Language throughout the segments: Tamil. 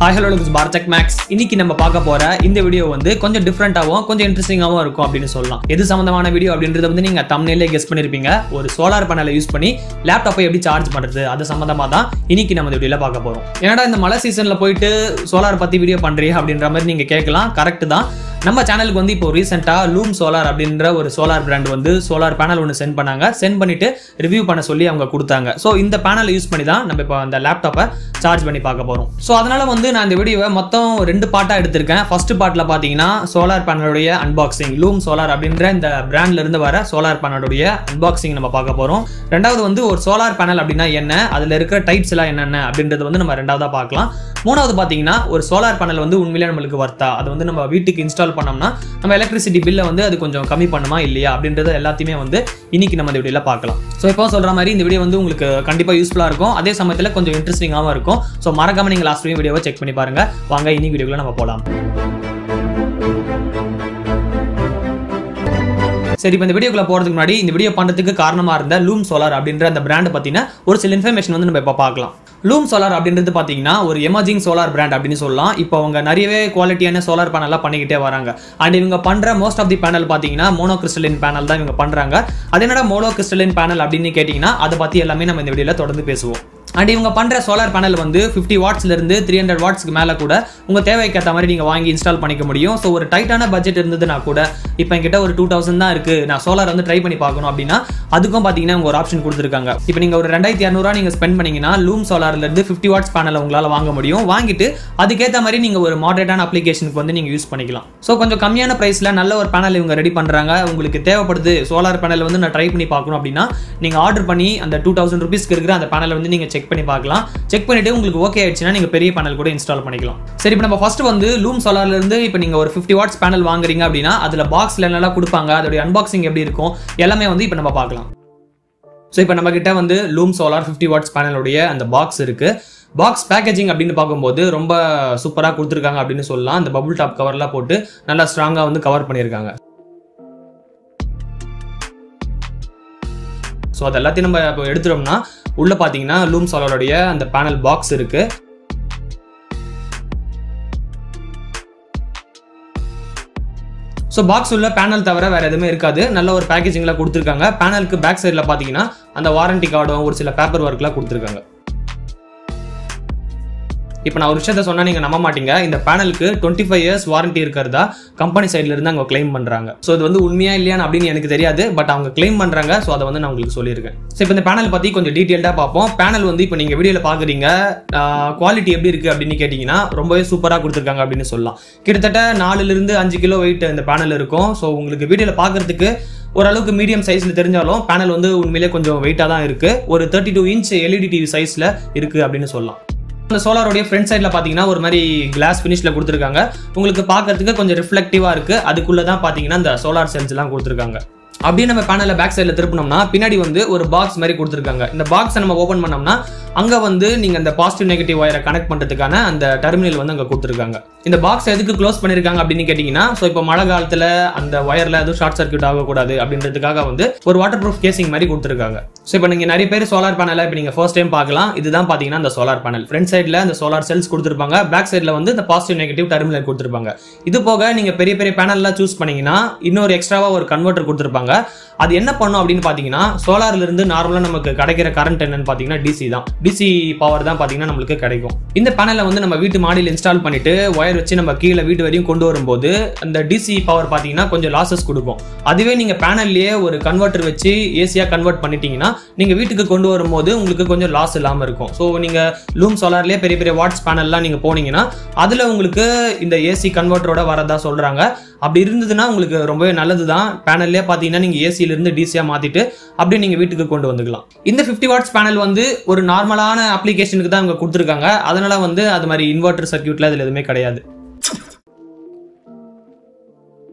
hi hello this Partech Max இன்னைக்கு நம்ம பார்க்க போற இந்த வீடியோ வந்து கொஞ்சம் டிஃப்ரெண்டாகவும் கொஞ்சம் இன்ட்ரெஸ்டிங்காகவும் இருக்கும் அப்படின்னு சொல்லலாம் எது சம்பந்தமான வீடியோ அப்படின்றத வந்து நீங்க தமிழ்லேயே கெஸ் பண்ணிருப்பீங்க ஒரு சோலார் பேனலை யூஸ் பண்ணி லேப்டாப்பை எப்படி சார்ஜ் பண்றது அது சம்பந்தமா தான் இன்னைக்கு நம்ம இந்த வீடியோல பார்க்க போறோம் என்னடா இந்த மழை சீசன்ல போயிட்டு சோலார் பத்தி வீடியோ பண்றியா அப்படின்ற மாதிரி நீங்க கேட்கலாம் கரெக்ட் தான் நம்ம சேனலுக்கு வந்து இப்போ ரீசெண்டாக லூம் சோலார் அப்படின்ற ஒரு சோலார் பிராண்ட் வந்து சோலார் பேனல் ஒன்று சென்ட் பண்ணாங்க சென்ட் பண்ணிட்டு ரிவ்யூ பண்ண சொல்லி அவங்க கொடுத்தாங்க ஸோ இந்த பேனலை யூஸ் பண்ணி தான் நம்ம இப்போ அந்த லேப்டாப்பை சார்ஜ் பண்ணி பார்க்க போகிறோம் ஸோ அதனால வந்து நான் இந்த வீடியோவை மொத்தம் ரெண்டு பார்ட்டாக எடுத்திருக்கேன் ஃபர்ஸ்ட் பார்ட்டில் பார்த்தீங்கன்னா சோலார் பேனலுடைய அன்பாக்சிங் லூம் சோலார் அப்படின்ற இந்த பிராண்ட்ல இருந்து வர சோலார் பேனலுடைய அன்பாக்சிங் நம்ம பார்க்க போகிறோம் ரெண்டாவது வந்து ஒரு சோலார் பேனல் அப்படின்னா என்ன அதில் இருக்கிற டைப்ஸ் எல்லாம் என்னென்ன அப்படின்றது வந்து நம்ம ரெண்டாவதாக பார்க்கலாம் மூணாவது பார்த்தீங்கன்னா ஒரு சோலார் பேனல் வந்து உண்மையிலே நம்மளுக்கு வர்த்தா அது வந்து நம்ம வீட்டுக்கு இன்ஸ்டால் பண்ணோம்னா நம்ம எலக்ட்ரிசிட்டி பில்லை வந்து அது கொஞ்சம் கம்மி பண்ணுமா இல்லையா அப்படின்றத எல்லாத்தையுமே வந்து இன்னைக்கு நம்ம இந்த வீடியோவில் பார்க்கலாம் ஸோ இப்போ சொல்கிற மாதிரி இந்த வீடியோ வந்து உங்களுக்கு கண்டிப்பாக யூஸ்ஃபுல்லாக இருக்கும் அதே சமயத்தில் கொஞ்சம் இன்ட்ரெஸ்டிங்காகவும் இருக்கும் ஸோ மறக்காம நீங்கள் லாஸ்ட் வீடியோவை செக் பண்ணி பாருங்க வாங்க இன்னைக்கு வீடியோக்குள்ள நம்ம போகலாம் சரி இப்போ இந்த வீடியோக்குள்ள போகிறதுக்கு முன்னாடி இந்த வீடியோ பண்ணுறதுக்கு காரணமாக இருந்த லூம் சோலார் அப்படின்ற அந்த பிராண்ட் பற்றின ஒரு சில இன்ஃபர்மேஷன் வந்து நம்ம இப்போ பார்க்கலாம் லூம் சோலார் அப்படின்றது பார்த்தீங்கன்னா ஒரு எமர்ஜிங் சோலார் பிராண்ட் அப்படின்னு சொல்லலாம் இப்போ அவங்க நிறையவே குவாலிட்டியான சோலார் பேனல்லாம் பண்ணிக்கிட்டே வராங்க அண்ட் இவங்க பண்ணுற மோஸ்ட் ஆஃப் தி பேனல் பார்த்தீங்கன்னா மோனோ கிறிஸ்டலின் பேனல் தான் இவங்க பண்ணுறாங்க அது என்னடா மோனோ கிறிஸ்டலின் பேனல் அப்படின்னு கேட்டிங்கன்னா அதை பற்றி எல்லாமே நம்ம இந்த வீடியோவில் தொடர்ந்து பேசுவோம் அண்ட் இவங்க பண்ணுற சோலார் பேனல் வந்து ஃபிஃப்டி வாட்ஸ்லேருந்து த்ரீ ஹண்ட்ரட் வாட்ஸ்க்கு மேலே கூட உங்கள் தேவைக்கு ஏற்ற மாதிரி நீங்கள் வாங்கி இன்ஸ்டால் பண்ணிக்க முடியும் ஸோ ஒரு டைட்டான பட்ஜெட் இருந்ததுன்னா கூட இப்போ என்கிட்ட ஒரு டூ தௌசண்ட் தான் இருக்குது நான் சோலார் வந்து ட்ரை பண்ணி பார்க்கணும் அப்படின்னா அதுக்கும் பார்த்தீங்கன்னா உங்க ஒரு ஆப்ஷன் கொடுத்துருக்காங்க இப்போ நீங்கள் ஒரு ரெண்டாயிரத்தி இரநூறுவா நீங்கள் ஸ்பெண்ட் பண்ணீங்கன்னா லூம் சோலார்லேருந்து ஃபிஃப்டி வாட்ஸ் பேனல் உங்களால் வாங்க முடியும் வாங்கிட்டு அதுக்கேற்ற மாதிரி நீங்கள் ஒரு மாடரேட்டான அப்ளிகேஷனுக்கு வந்து நீங்கள் யூஸ் பண்ணிக்கலாம் ஸோ கொஞ்சம் கம்மியான ப்ரைஸில் நல்ல ஒரு பேனல் இவங்க ரெடி பண்ணுறாங்க உங்களுக்கு தேவைப்படுது சோலார் பேனல் வந்து நான் ட்ரை பண்ணி பார்க்கணும் அப்படின்னா நீங்கள் ஆர்டர் பண்ணி அந்த டூ தௌசண்ட் ருபீஸ்க்கு இருக்கிற அந்த பேனலை வந்து நீங்கள் செக் பண்ணி பார்க்கலாம் செக் பண்ணிட்டு உங்களுக்கு ஓகே ஆயிடுச்சுன்னா நீங்கள் பெரிய பேனல் கூட இன்ஸ்டால் பண்ணிக்கலாம் சரி இப்போ நம்ம ஃபர்ஸ்ட் வந்து லூம் சோலார்ல இருந்து இப்போ நீங்கள் ஒரு ஃபிஃப்டி வாட்ஸ் பேனல் வாங்குறீங்க அப்படின்னா அதில் பாக்ஸ்ல என்னெல்லாம் கொடுப்பாங்க அதோடைய அன்பாக்சிங் எப்படி இருக்கும் எல்லாமே வந்து இப்போ நம்ம பார்க்கலாம் ஸோ இப்போ நம்ம கிட்ட வந்து லூம் சோலார் ஃபிஃப்டி வாட்ஸ் பேனலுடைய அந்த பாக்ஸ் இருக்கு பாக்ஸ் பேக்கேஜிங் அப்படின்னு பார்க்கும்போது ரொம்ப சூப்பராக கொடுத்துருக்காங்க அப்படின்னு சொல்லலாம் அந்த பபுள் டாப் கவர்லாம் போட்டு நல்லா ஸ்ட்ராங்காக வந்து கவர் பண்ணியிருக்காங்க ஸோ அது எல்லாத்தையும் நம்ம இப்போ எடுத்துட்டோம்னா உள்ள பார்த்தீங்கன்னா லூம் சோலாருடைய அந்த பேனல் பாக்ஸ் இருக்கு ஸோ பாக்ஸ் உள்ள பேனல் தவிர வேற எதுவுமே இருக்காது நல்ல ஒரு பேக்கேஜிங்ல கொடுத்துருக்காங்க பேனலுக்கு பேக் சைடில் பார்த்தீங்கன்னா அந்த வாரண்டி கார்டும் ஒரு சில பேப்பர் ஒர்க்லாம் கொடுத்துருக்காங்க இப்போ நான் ஒரு விஷயத்த சொன்னால் நீங்கள் நம்ப மாட்டீங்க இந்த பேனலுக்கு டுவெண்ட்டி ஃபைவ் இயர்ஸ் வாரண்டி இருக்கிறதா கம்பெனி சைடில் இருந்து அவங்க கிளைம் பண்ணுறாங்க ஸோ இது வந்து உண்மையா இல்லையான்னு அப்படின்னு எனக்கு தெரியாது பட் அவங்க கிளைம் பண்ணுறாங்க ஸோ அதை வந்து நான் உங்களுக்கு சொல்லியிருக்கேன் ஸோ இப்போ இந்த பேனல் பற்றி கொஞ்சம் டீட்டெயில்டாக பார்ப்போம் பேனல் வந்து இப்போ நீங்கள் வீடியோவில் பார்க்குறீங்க குவாலிட்டி எப்படி இருக்குது அப்படின்னு கேட்டிங்கன்னா ரொம்பவே சூப்பராக கொடுத்துருக்காங்க அப்படின்னு சொல்லலாம் கிட்டத்தட்ட நாலுலேருந்து அஞ்சு கிலோ வெயிட் இந்த பேனல் இருக்கும் ஸோ உங்களுக்கு வீடியோவில் பார்க்குறதுக்கு ஓரளவுக்கு மீடியம் சைஸில் தெரிஞ்சாலும் பேனல் வந்து உண்மையிலே கொஞ்சம் வெயிட்டாக தான் இருக்குது ஒரு thirty two inch LED TV சைஸில் இருக்குது அப்படின்னு சொல்லலாம் இந்த சோலாரோடைய ஃப்ரண்ட் சைடில் பார்த்தீங்கன்னா ஒரு மாதிரி கிளாஸ் ஃபினிஷில் கொடுத்துருக்காங்க உங்களுக்கு பார்க்கறதுக்கு கொஞ்சம் ரிஃப்ளெக்டிவாக இருக்குது அதுக்குள்ளே தான் பார்த்தீங்கன்னா இந்த சோலார் செல்ஸ்லாம் கொடுத்துருக்காங்க அப்படியே நம்ம பேனலில் பேக் சைடில் திருப்பினோம்னா பின்னாடி வந்து ஒரு பாக்ஸ் மாதிரி கொடுத்துருக்காங்க இந்த பாக்ஸை நம்ம ஓப்பன் பண்ணோம்னா அங்கே வந்து நீங்கள் அந்த பாசிட்டிவ் நெகட்டிவ் ஒயரை கனெக்ட் பண்ணுறதுக்கான அந்த டெர்மினல் வந்து அங்கே கொடுத்துருக்காங்க இந்த பாக்ஸ் எதுக்கு க்ளோஸ் பண்ணியிருக்காங்க அப்படின்னு கேட்டிங்கன்னா ஸோ இப்போ மழை காலத்தில் அந்த ஒயரில் எதுவும் ஷார்ட் சர்க்யூட் ஆகக்கூடாது அப்படின்றதுக்காக வந்து ஒரு வாட்டர் ப்ரூஃப் கேசிங் மாதிரி கொடுத்துருக்காங்க ஸோ இப்போ நீங்கள் நிறைய பேர் சோலார் பேனலை இப்போ நீங்கள் ஃபர்ஸ்ட் டைம் பார்க்கலாம் இதுதான் பார்த்தீங்கன்னா அந்த சோலார் பேனல் ஃப்ரண்ட் சைடில் அந்த சோலார் செல்ஸ் கொடுத்துருப்பாங்க பேக் சைடில் வந்து இந்த பாசிட்டிவ் நெகட்டிவ் டெர்மினல் கொடுத்துருப்பாங்க இது போக நீங்கள் பெரிய பெரிய பேனல்லாம் சூஸ் பண்ணீங்கன்னா இன்னொரு எக்ஸ்ட்ராவாக ஒரு கன்வெர்ட்டர் கொடுத்துருப்பாங்க அது என்ன பண்ணும் அப்படின்னு பார்த்தீங்கன்னா சோலார்ல இருந்து நார்மலாக நமக்கு கிடைக்கிற கரண்ட் என்னன்னு பார்த்தீங்கன்னா டிசி தான் டிசி பவர் தான் பார்த்தீங்கன்னா நம்மளுக்கு கிடைக்கும் இந்த பேனலை வந்து நம்ம வீட்டு மாடியில் இன்ஸ்டால் பண்ணிட்டு ஒயர் வச்சு நம்ம கீழே வீட்டு வரையும் கொண்டு வரும்போது அந்த டிசி பவர் பார்த்தீங்கன்னா கொஞ்சம் லாசஸ் கொடுக்கும் அதுவே நீங்கள் பேனல்லையே ஒரு கன்வெர்ட்டர் வச்சு ஏசியாக கன்வெர்ட் பண்ணிட்டீங்கன்னா நீங்கள் வீட்டுக்கு கொண்டு வரும்போது உங்களுக்கு கொஞ்சம் லாஸ் இல்லாமல் இருக்கும் ஸோ நீங்கள் லூம் சோலார்லேயே பெரிய பெரிய வாட்ஸ் பேனல்லாம் நீங்கள் போனீங்கன்னா அதில் உங்களுக்கு இந்த ஏசி கன்வெர்ட்டரோட வரதா சொல்கிறாங்க அப்படி இருந்ததுன்னா உங்களுக்கு ரொம்பவே நல்லது தான் பேனல்லே பார்த்தீங்கன்னா நீங்கள் ஏசியிலிருந்து டிசியாக மாற்றிட்டு அப்படியே நீங்கள் வீட்டுக்கு கொண்டு வந்துக்கலாம் இந்த ஃபிஃப்டி வாட்ஸ் பேனல் வந்து ஒரு நார்மலான அப்ளிகேஷனுக்கு தான் இவங்க கொடுத்துருக்காங்க அதனால வந்து அது மாதிரி இன்வெர்டர் சர்க்கியூட்ல இதில் எதுவுமே கிடையாது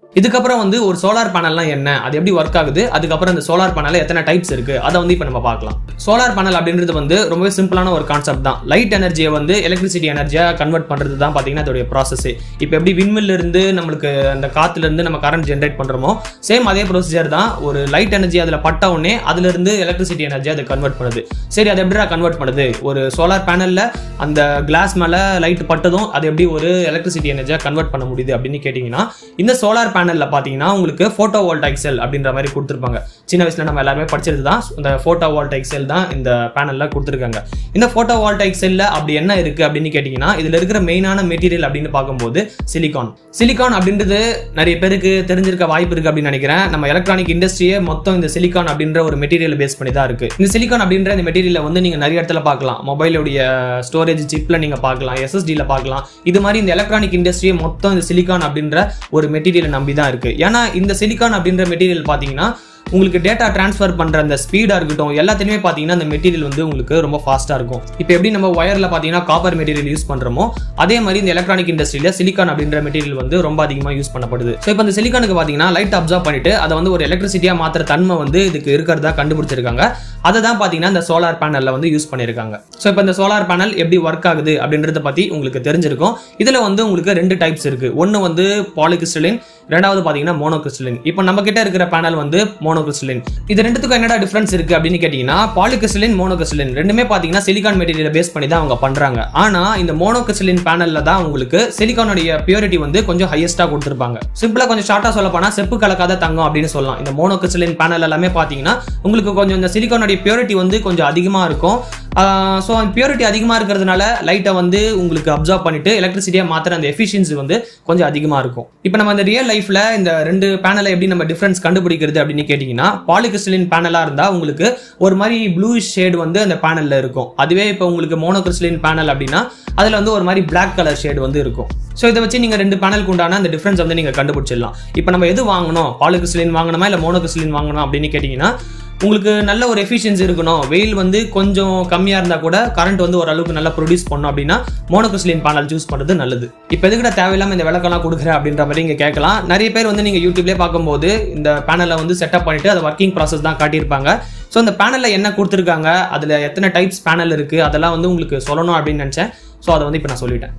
இதுக்கப்புறம் வந்து ஒரு சோலார் பேனல்னா என்ன அது எப்படி ஒர்க் ஆகுது அதுக்கப்புறம் இந்த சோலார் பேனல் எத்தனை டைப்ஸ் இருக்கு அதை வந்து இப்போ நம்ம பார்க்கலாம் சோலார் பேனல் அப்படின்றது வந்து ரொம்பவே சிம்பிளான ஒரு கான்செப்ட் தான் லைட் எனர்ஜியை வந்து எலக்ட்ரிசிட்டி எனர்ஜியா கன்வெர்ட் பண்றது தான் பார்த்தீங்கன்னா அதோடைய ப்ராசஸ் இப்போ எப்படி விண்மில் இருந்து நம்மளுக்கு அந்த காத்துல இருந்து நம்ம கரண்ட் ஜென்ரேட் பண்றோமோ சேம் அதே ப்ரொசீஜர் தான் ஒரு லைட் எனர்ஜி அதில் பட்ட உடனே அதுல இருந்து எலக்ட்ரிசிட்டி எனர்ஜி அதை கன்வெர்ட் பண்ணுது சரி அதை எப்படி கன்வெர்ட் பண்ணுது ஒரு சோலார் பேனல்ல அந்த கிளாஸ் மேல லைட் பட்டதும் அது எப்படி ஒரு எலக்ட்ரிசிட்டி எனர்ஜியா கன்வெர்ட் பண்ண முடியுது அப்படின்னு கேட்டிங்கன்னா இந்த சோலார் பேனல்ல பார்த்தீங்கன்னா உங்களுக்கு ஃபோட்டோ வோல்டைக் செல் அப்படின்ற மாதிரி கொடுத்துருப்பாங்க சின்ன வயசுல நம்ம எல்லாருமே படிச்சது தான் இந்த ஃபோட்டோ வோல்டைக் செல் தான் இந்த பேனல்ல கொடுத்துருக்காங்க இந்த ஃபோட்டோ வோல்டைக் செல்ல அப்படி என்ன இருக்கு அப்படின்னு கேட்டிங்கன்னா இதுல இருக்கிற மெயினான மெட்டீரியல் அப்படின்னு பார்க்கும்போது சிலிகான் சிலிகான் அப்படின்றது நிறைய பேருக்கு தெரிஞ்சிருக்க வாய்ப்பு இருக்கு அப்படின்னு நினைக்கிறேன் நம்ம எலக்ட்ரானிக் இண்டஸ்ட்ரியே மொத்தம் இந்த சிலிகான் அப்படின்ற ஒரு மெட்டீரியல் பேஸ் பண்ணி தான் இருக்கு இந்த சிலிகான் அப்படின்ற இந்த மெட்டீரியலை வந்து நீங்க நிறைய இடத்துல பார்க்கலாம் மொபைலுடைய ஸ்டோரேஜ் சிப்ல நீங்க பார்க்கலாம் எஸ்எஸ்டியில் பார்க்கலாம் இது மாதிரி இந்த எலக்ட்ரானிக் இண்டஸ்ட்ரியே மொத்தம் இந்த சிலிகான் அப்படின்ற ஒரு மெட்டீரியலை நம்பி தான் இருக்கு ஏன்னா இந்த சிலிகான் அப்படின்ற மெட்டீரியல் பார்த்தீங்கன்னா உங்களுக்கு டேட்டா ட்ரான்ஸ்ஃபர் பண்ற அந்த ஸ்பீடா இருக்கட்டும் எல்லாத்துலயுமே பாத்தீங்கன்னா அந்த மெட்டீரியல் வந்து உங்களுக்கு ரொம்ப ஃபாஸ்டா இருக்கும் இப்போ எப்படி நம்ம ஒயர்ல பாத்தீங்கன்னா காப்பர் மெட்டீரியல் யூஸ் பண்றோமோ அதே மாதிரி இந்த எலக்ட்ரானிக் இண்டஸ்ட்ரியில சிலிக்கான் அப்படின்ற மெட்டீரியல் வந்து ரொம்ப அதிகமா யூஸ் பண்ணப்படுது ஸோ இப்போ இந்த சிலிக்கானுக்கு பாத்தீங்கன்னா லைட் அப்சர்வ் பண்ணிட்டு அதை வந்து ஒரு எலக்ட்ரிசிட்டியா மாத்திர தன்மை வந்து இதுக்கு இருக்கிறதா கண்டுபிடிச்சிருக்காங்க அதை தான் பாத்தீங்கன்னா இந்த சோலார் பேனல்ல வந்து யூஸ் பண்ணிருக்காங்க ஸோ இப்போ இந்த சோலார் பேனல் எப்படி ஒர்க் ஆகுது அப்படின்றத பத்தி உங்களுக்கு தெரிஞ்சிருக்கும் இதுல வந்து உங்களுக்கு ரெண்டு டைப்ஸ் இருக்கு ஒன்னு வந்து பாலிகிறிஸ்டலின் ரெண்டாவது பாத்தீங்கன்னா மோனோகிறிஸ்டலின் இப்போ நம்ம கிட்ட இருக்கிற பேனல் வந்து மோனோகிறிஸ்டலின் இது ரெண்டுத்துக்கும் என்னடா டிஃபரன்ஸ் இருக்கு அப்படின்னு கேட்டீங்கன்னா பாலிகிறிஸ்டலின் மோனோகிறிஸ்டலின் ரெண்டுமே பாத்தீங்கன்னா சிலிகான் மெட்டீரியல் பேஸ் பண்ணி தான் அவங்க பண்றாங்க ஆனா இந்த மோனோகிறிஸ்டலின் பேனல்ல தான் உங்களுக்கு சிலிகானுடைய பியூரிட்டி வந்து கொஞ்சம் ஹையஸ்டா கொடுத்துருப்பாங்க சிம்பிளா கொஞ்சம் ஷார்ட்டா சொல்ல போனா செப்பு கலக்காத தங்கம் அப்படின்னு சொல்லலாம் இந்த மோனோகிறிஸ்டலின் பேனல் எல்லாமே பாத்தீங்கன்னா உங்களுக்கு கொஞ்சம் இந்த சிலிகானுடைய பியூரிட்டி வந்து கொஞ்சம் அதிகமா இருக்கும் ஸோ பியூரிட்டி அதிகமாக இருக்கிறதுனால லைட்டை வந்து உங்களுக்கு அப்சர்வ் பண்ணிட்டு எலக்ட்ரிசிட்டியாக மாத்திர அந்த எஃபிஷியன்சி வந்து கொஞ்சம் அதிகமாக இருக்கும் இப்போ நம்ம இந்த ரியல் லைஃப்பில் இந்த ரெண்டு பேனலை எப்படி நம்ம டிஃப்ரென்ஸ் கண்டுபிடிக்கிறது அப்படின்னு கேட்டிங்கன்னா பாலிகிறிஸ்டலின் பேனலாக இருந்தால் உங்களுக்கு ஒரு மாதிரி ப்ளூ ஷேடு வந்து அந்த பேனலில் இருக்கும் அதுவே இப்போ உங்களுக்கு மோனோகிறிஸ்டலின் பேனல் அப்படின்னா அதில் வந்து ஒரு மாதிரி பிளாக் கலர் ஷேடு வந்து இருக்கும் ஸோ இதை வச்சு நீங்கள் ரெண்டு பேனலுக்கு உண்டான அந்த டிஃப்ரென்ஸ் வந்து நீங்கள் கண்டுபிடிச்சிடலாம் இப்போ நம்ம எது வாங்கணும் பாலிகிறிஸ்டலின் வாங்கணுமா இல்லை மோனோகிறிஸ்டலின் வாங்கணும் அப்படின்னு கேட்டிங்கன்னா உங்களுக்கு நல்ல ஒரு எஃபிஷியன்சி இருக்கணும் வெயில் வந்து கொஞ்சம் கம்மியாக இருந்தால் கூட கரண்ட் வந்து ஓரளவுக்கு நல்லா ப்ரொடியூஸ் பண்ணணும் அப்படின்னா மோனோகிறிஸ்டலின் பேனல் சூஸ் பண்ணுறது நல்லது இப்போ எதுக்கிட்ட தேவையில்லாமல் இந்த விளக்கெல்லாம் கொடுக்குறேன் அப்படின்ற மாதிரி இங்கே கேட்கலாம் நிறைய பேர் வந்து நீங்கள் யூடியூப்லேயே பார்க்கும்போது இந்த பேனலை வந்து செட்டப் பண்ணிட்டு அதை ஒர்க்கிங் ப்ராசஸ் தான் காட்டியிருப்பாங்க ஸோ இந்த பேனலில் என்ன கொடுத்துருக்காங்க அதில் எத்தனை டைப்ஸ் பேனல் இருக்குது அதெல்லாம் வந்து உங்களுக்கு சொல்லணும் அப்படின்னு நினச்சேன் ஸோ அதை வந்து இப்போ நான் சொல்லிட்டேன்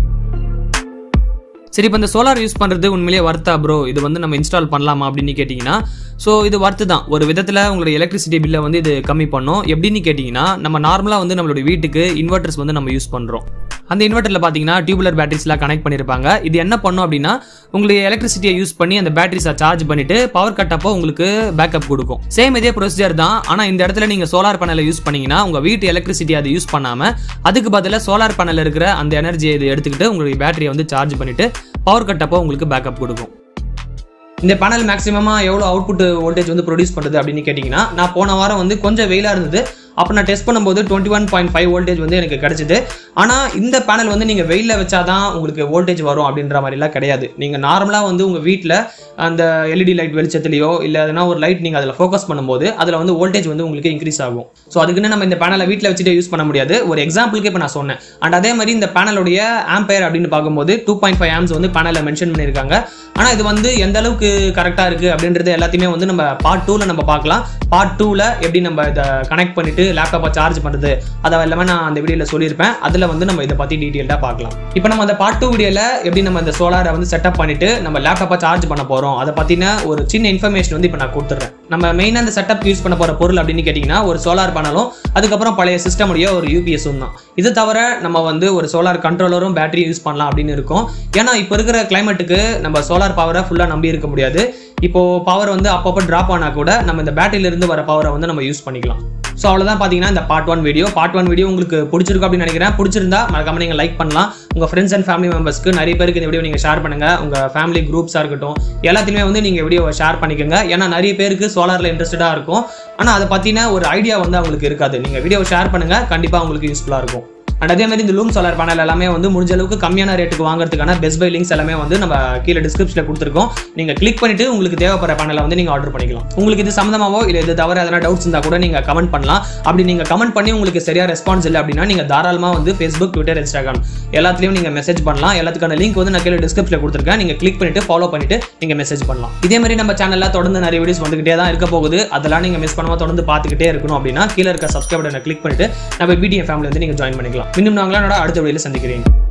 சரி இப்போ இந்த சோலார் யூஸ் பண்ணுறது உண்மையிலேயே வர்த்தா ப்ரோ இது வந்து நம்ம இன்ஸ்டால் பண்ணலாமா அப்படின்னு கேட்டிங்கன்னா ஸோ இது வர்த்து தான் ஒரு விதத்தில் உங்களுடைய எலக்ட்ரிசிட்டி பில்லை வந்து இது கம்மி பண்ணும் எப்படின்னு கேட்டிங்கன்னா நம்ம நார்மலாக வந்து நம்மளுடைய வீட்டுக்கு இன்வெர்டர்ஸ் வந்து நம்ம யூஸ் பண்ணுறோம் அந்த இன்வெர்ட்டரில் பார்த்தீங்கன்னா டியூபுலர் பேட்டரிஸ்லாம் கனெக்ட் பண்ணியிருப்பாங்க இது என்ன பண்ணும் அப்படின்னா உங்களுக்கு எலக்ட்ரிசிட்டியை யூஸ் பண்ணி அந்த பேட்டரிஸை சார்ஜ் பண்ணிட்டு பவர் கட் அப்போ உங்களுக்கு பேக்கப் கொடுக்கும் சேம் இதே ப்ரொசீஜர் தான் ஆனால் இந்த இடத்துல நீங்கள் சோலார் பேனலை யூஸ் பண்ணீங்கன்னா உங்கள் வீட்டு எலக்ட்ரிசிட்டி அதை யூஸ் பண்ணாமல் அதுக்கு பதிலாக சோலார் பேனல் இருக்கிற அந்த எனர்ஜியை இது எடுத்துக்கிட்டு உங்களுடைய பேட்டரியை வந்து சார்ஜ் பண்ணிட்டு பவர் கட் அப்போ உங்களுக்கு பேக்கப் கொடுக்கும் இந்த பேனல் மேக்ஸிமமாக எவ்வளோ அவுட்புட் வோல்டேஜ் வந்து ப்ரொடியூஸ் பண்ணுறது அப்படின்னு கேட்டிங்கன்னா நான் போன வாரம் வந்து கொஞ்சம் வெயிலாக இருந்தது அப்போ நான் டெஸ்ட் பண்ணும்போது twenty one point five voltage வந்து எனக்கு கிடச்சிது ஆனால் இந்த பேனல் வந்து நீங்கள் வெயிலில் வச்சாதான் உங்களுக்கு வோல்டேஜ் வரும் அப்படின்ற மாதிரிலாம் கிடையாது நீங்கள் நார்மலாக வந்து உங்கள் வீட்டில் அந்த எல்இடி லைட் வெளிச்சத்துலையோ இல்லை எதனா ஒரு லைட் நீங்கள் அதில் ஃபோக்கஸ் பண்ணும்போது அதில் வந்து வோல்டேஜ் வந்து உங்களுக்கு இன்க்ரீஸ் ஆகும் ஸோ அதுக்குன்னு நம்ம இந்த பேனலை வீட்டில் வச்சுட்டு யூஸ் பண்ண முடியாது ஒரு எக்ஸாம்பிளுக்கு இப்போ நான் சொன்னேன் அண்ட் அதே மாதிரி இந்த பேனலுடைய ஆம்பயர் அப்படின்னு பார்க்கும்போது டூ பாயிண்ட் ஃபைவ் ஆம்ஸ் வந்து பேனலில் மென்ஷன் பண்ணியிருக்காங்க ஆனால் இது வந்து எந்த அளவுக்கு கரெக்டாக இருக்குது அப்படின்றது எல்லாத்தையுமே வந்து நம்ம பார்ட் டூவில் நம்ம பார்க்கலாம் பார்ட் டூவில் எப்படி நம்ம இதை கனெக்ட் பண்ணிட்டு லேப்டாப்பை சார்ஜ் பண்ணுறது அதை எல்லாமே நான் அந்த வீடியோவில் சொல்லியிருப்பேன் அதில் வந்து நம்ம இதை பற்றி டீட்டெயில்டாக பார்க்கலாம் இப்போ நம்ம அந்த பார்ட் டூ வீடியோவில் எப்படி நம்ம இந்த சோலாரை வந்து செட்டப் பண்ணிட்டு நம்ம லேப்டாப்பை சார்ஜ் பண்ண போகிறோம் அதை பற்றின ஒரு சின்ன இன்ஃபர்மேஷன் வந்து இப்போ நான் கொடுத்துட்றேன் நம்ம மெயினாக அந்த செட்டப் யூஸ் பண்ண போகிற பொருள் அப்படின்னு கேட்டிங்கன்னா ஒரு சோலார் பேனலும் அதுக்கப்புறம் பழைய சிஸ்டமுடைய ஒரு யூபிஎஸும் தான் இது தவிர நம்ம வந்து ஒரு சோலார் கண்ட்ரோலரும் பேட்டரி யூஸ் பண்ணலாம் அப்படின்னு இருக்கும் ஏன்னா இப்போ இருக்கிற கிளைமேட்டுக்கு நம்ம சோலார் பவரை ஃபுல்லாக நம்பி இருக்க முடியாது இப்போ பவர் வந்து அப்பப்போ ட்ராப் ஆனால் கூட நம்ம இந்த பேட்டரியில இருந்து வர பவரை வந்து நம்ம யூஸ் பண்ணிக்கலாம் ஸோ அவ்வளோதான் பார்த்தீங்கன்னா இந்த part one video part one video உங்களுக்கு பிடிச்சிருக்கும் அப்படின்னு நினைக்கிறேன் பிடிச்சிருந்தா மறக்காம நீங்கள் லைக் பண்ணலாம் உங்கள் ஃப்ரெண்ட்ஸ் அண்ட் ஃபேமிலி மெம்பர்ஸ்க்கு நிறைய பேருக்கு இந்த வீடியோ நீங்கள் ஷேர் பண்ணுங்க உங்கள் ஃபேமிலி குரூப்ஸாக இருக்கட்டும் எல்லாத்தையுமே வந்து நீங்கள் வீடியோவை ஷேர் பண்ணிக்கோங்க ஏன்னா நிறைய பேருக்கு சோலாரில் இன்ட்ரெஸ்டடாக இருக்கும் ஆனால் அதை பற்றின ஒரு ஐடியா வந்து அவங்களுக்கு இருக்காது நீங்கள் வீடியோவை ஷேர் பண்ணுங்க கண்டிப்பாக உங்களுக்கு யூஸ்ஃபுல்லாக இருக்கும் அண்ட் அதே மாதிரி இந்த லூம் சோலார் பேனல் எல்லாமே வந்து முடிஞ்ச அளவுக்கு கம்மியான ரேட்டுக்கு வாங்குறதுக்கான பெஸ்ட் பை லிங்க்ஸ் எல்லாமே வந்து நம்ம கீழே டிஸ்கிரிப்ஷனில் கொடுத்துருக்கோம் நீங்கள் கிளிக் பண்ணிட்டு உங்களுக்கு தேவைப்படுற பேனலை வந்து நீங்கள் ஆர்டர் பண்ணிக்கலாம் உங்களுக்கு இது சம்மந்தமாவோ இல்லை இது தவிர எதனா டவுட்ஸ் இருந்தால் கூட நீங்கள் கமெண்ட் பண்ணலாம் அப்படி நீங்கள் கமெண்ட் பண்ணி உங்களுக்கு சரியா ரெஸ்பான்ஸ் இல்லை அப்படின்னா நீங்கள் தாராளமாக வந்து ஃபேஸ்புக் ட்விட்டர் இன்ஸ்டாகிராம் எல்லாத்துலேயும் நீங்கள் மெசேஜ் பண்ணலாம் எல்லாத்துக்கான லிங்க் வந்து நான் கீழே டிஸ்கிரிப்ஷனில் கொடுத்துருக்கேன் நீங்கள் கிளிக் பண்ணிட்டு ஃபாலோ பண்ணிட்டு நீங்கள் மெசேஜ் பண்ணலாம் இதே மாதிரி நம்ம சேனலில் தொடர்ந்து நிறைய வீடியோஸ் வந்துகிட்டே தான் இருக்க போகுது அதெல்லாம் நீங்கள் மிஸ் பண்ணாமல் தொடர்ந்து பார்த்துக்கிட்டே இருக்கணும் அப்படின்னா கீழே இருக்க சப்ஸ்கிரைப் பட்டனை கிளிக் பண்ணிட்டு நம்ம பிடிஎஃப் ஃபேமிலி வந்து நீங்கள் ஜாயின் பண்ணிக்கலாம் இன்னும் நாங்களாம் அடுத்த வீடியோவில் சந்திக்கிறேன்